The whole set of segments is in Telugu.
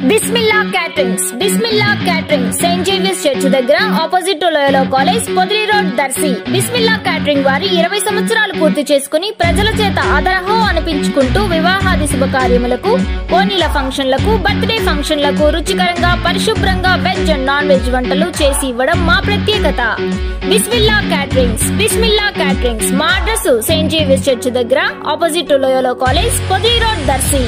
Bismillah caterings Bismillah catering Saint Xavier's church దగ్గర opposite Loyola college Podili road Darsi Bismillah catering వారి ఇరవై సంవత్సరాలు పూర్తి చేసుకుని ప్రజల చేత ఆదరహో అనిపించుకుంటూ వివాహాది శుభకార్యములకు ఓనీల ఫంక్షన్లకు బర్త్డే ఫంక్షన్లకు రుచికరంగా పరిశుభ్రంగా వెజ్ అండ్ నాన్ వెజ్ వంటలు చేసి ఇవ్వడం మా ప్రత్యేకత బిస్మిల్లా క్యాటరింగ్స్ బిస్మిల్లా క్యాటరింగ్స్ మా అడ్రస్ సెయింట్ జేవియర్స్ చర్చ్ దగ్గర opposite Loyola college Podili road Darsi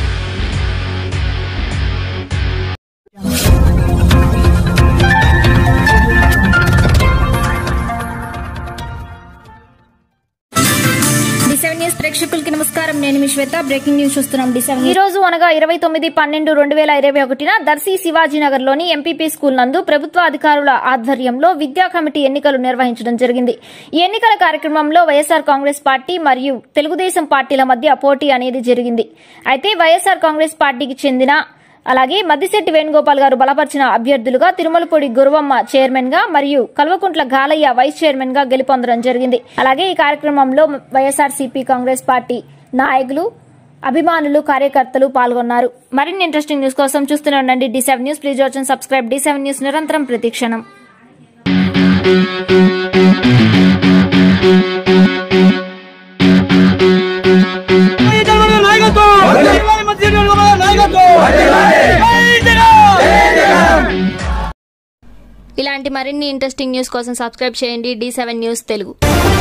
D seven news ప్రేక్షకులకి నమస్కారం నేను మీ శ్వేత బ్రేకింగ్ న్యూస్ చూస్తున్నాం డిసెవెన్ ఈ రోజు అనగా ఇరవై తొమ్మిది పన్నెండు రెండు వేల ఇరవై ఒకటిన దర్శి శివాజీనగర్ లోని ఎంపీపీ స్కూల్ నందు ప్రభుత్వ అధికారుల ఆధ్వర్యంలో విద్యా కమిటీ ఎన్నికలు నిర్వహించడం జరిగింది ఈ ఎన్నికల కార్యక్రమంలో వైఎస్ఆర్ కాంగ్రెస్ పార్టీ మరియు తెలుగుదేశం పార్టీల మధ్య పోటీ అనేది జరిగింది అయితే వైఎస్ఆర్ కాంగ్రెస్ పార్టీకి చెందిన అలాగే మద్దిశెట్టి వేణుగోపాల్ గారు బలపరిచిన అభ్యర్థులుగా తిరుమలపూడి గురువమ్మ చైర్మన్ గా మరియు కల్వకుంట్ల గాలయ్య వైస్ చైర్మన్ గా గెలుపొందడం జరిగింది అలాగే ఈ కార్యక్రమంలో వైఎస్ఆర్ కాంగ్రెస్ పార్టీ నాయకులు అభిమానులు కార్యకర్తలు పాల్గొన్నారు మరిన్ని ఇంట్రెస్టింగ్ న్యూస్ కోసం చూస్తూనే ఉండండి D seven news please watch and subscribe D seven news నిరంతరం ప్రతిక్షణం జగన్ నాయకత్వం జగన్ మంత్రి నాయకత్వం జై జగన్ ఇలాంటి మరిన్ని ఇంట్రెస్టింగ్ న్యూస్ కోసం సబ్స్క్రైబ్ చేయండి డి సెవెన్ న్యూస్ తెలుగు